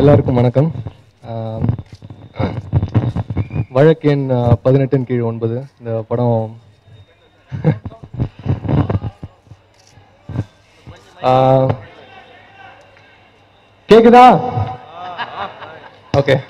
எல்லாருக்கும் வணக்கம் ஆம், வழக்கு எண் ஆ, பதினெட்டின் கீழ் ஒன்பது இந்த படம் ஆ, கேக்குதா ஓகே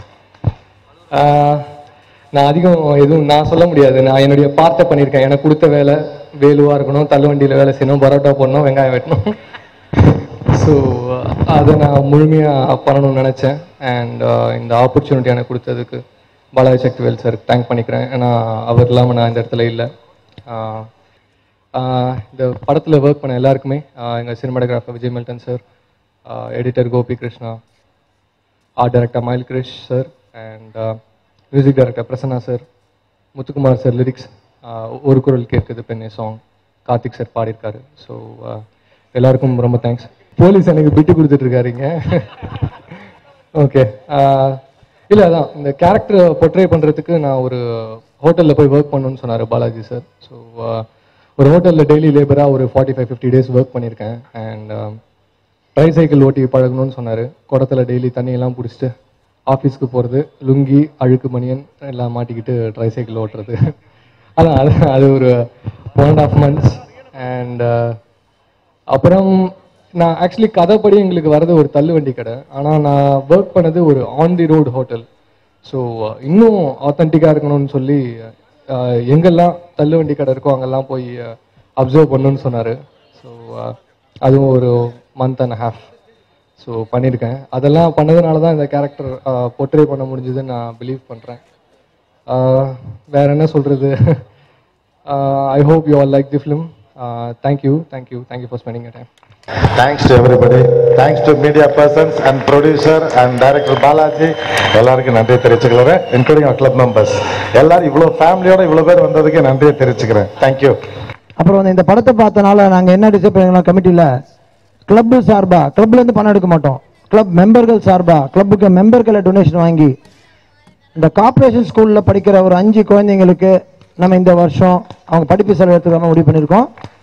நான் அதிகம் எதுவும் நான் சொல்ல முடியாது நான் என்னுடைய பார்ட்டை பண்ணியிருக்கேன் எனக்கு கொடுத்த வேலை வேலுவா இருக்கணும் தள்ளுவண்டியில் வேலை செய்யணும் பரோட்டா போடணும் வெங்காயம் வெட்டணும் ஸோ அதை நான் முழுமையாக பண்ணணும்னு நினச்சேன் அண்ட் இந்த ஆப்பர்ச்சுனிட்டி எனக்கு கொடுத்ததுக்கு பாலாஜி சக்திவேல் சார் தேங்க் பண்ணிக்கிறேன் ஏன்னா அவர் இல்லாமல் நான் இந்த இடத்துல இல்லை ஆஹ் ஆஹ் இந்த படத்தில் ஒர்க் பண்ண எல்லாருக்குமே எங்கள் cinematographer Vijay Milton sir editor Gopi Krishna art director Mayil Krish sir and music director Prasanna sir Muthukumar sir lyrics ஒரு குரல் கேட்குது பெண்ணே சாங் கார்த்திக் சார் பாடியிருக்காரு ஸோ எல்லாருக்கும் ரொம்ப தேங்க்ஸ் போலீஸ் எனக்கு விட்டு கொடுத்துட்ருக்காருங்க ஓகே இல்லை அதான் இந்த கேரக்டரை பொட்ரே பண்ணுறதுக்கு நான் ஒரு ஹோட்டலில் போய் ஒர்க் பண்ணணும்னு சொன்னார் பாலாஜி சார் ஸோ ஒரு ஹோட்டலில் டெய்லி லேபராக ஒரு forty five fifty days work பண்ணியிருக்கேன் அண்ட் ட்ரை சைக்கிள் ஓட்டி பழகணும்னு சொன்னார் குடத்துல டெய்லி தண்ணியெல்லாம் பிடிச்சிட்டு ஆஃபீஸ்க்கு போகிறது லுங்கி அழுக்கு மணியன் எல்லாம் மாட்டிக்கிட்டு ட்ரை சைக்கிள் ஓட்டுறது அதான் அது அது ஒரு one and half months and அப்புறம் நான் ஆக்சுவலி கதைப்படி எங்களுக்கு வரது ஒரு தள்ளுவண்டி கடை ஆனால் நான் ஒர்க் பண்ணது ஒரு on the road hotel so இன்னும் ஆத்தென்டிக்காக இருக்கணும்னு சொல்லி அஹ், எங்கெல்லாம் தள்ளுவண்டி கடை இருக்கோ அங்கெல்லாம் போய் அப்சர்வ் பண்ணணும்னு சொன்னார் ஸோ அதுவும் ஒரு மந்த் அண்ட் ஹாஃப் ஸோ பண்ணியிருக்கேன் அதெல்லாம் பண்ணதுனால தான் இந்த கேரக்டர் போர்ட்ரே பண்ண முடிஞ்சதுன்னு நான் பிலீவ் பண்ணுறேன் வேற என்ன சொல்கிறது I hope you all like the film thank you thank you thank you for spending time thanks to everybody thanks to media persons and producer and director Balaji எல்லாருக்கும் நன்றியை தெரிவிச்சுக்கிறேன் இன்க்ளூடிங் கிளப் மெம்பர்ஸ் எல்லாரும் இவ்வளோ ஃபேமிலியோட இவ்வளோ பேர் வந்ததுக்கு நன்றியை தெரிவிச்சுக்கிறேன் தேங்க்யூ அப்புறம் வந்து இந்த படத்தை பார்த்தனால நாங்கள் என்ன டிசைட் பண்ணிக்கலாம் கமிட்டியில் கிளப் சார்பா கிளப்ல இருந்து பணம் எடுக்க மாட்டோம் கிளப் மெம்பர்கள் சார்பா கிளப்புக்கு மெம்பர்களை டொனேஷன் வாங்கி இந்த கார்ப்பரேஷன் ஸ்கூலில் படிக்கிற ஒரு அஞ்சு குழந்தைங்களுக்கு நம்ம இந்த வருஷம் அவங்க படிப்பு செலவு எடுத்துக்காம முடிவு பண்ணியிருக்கோம்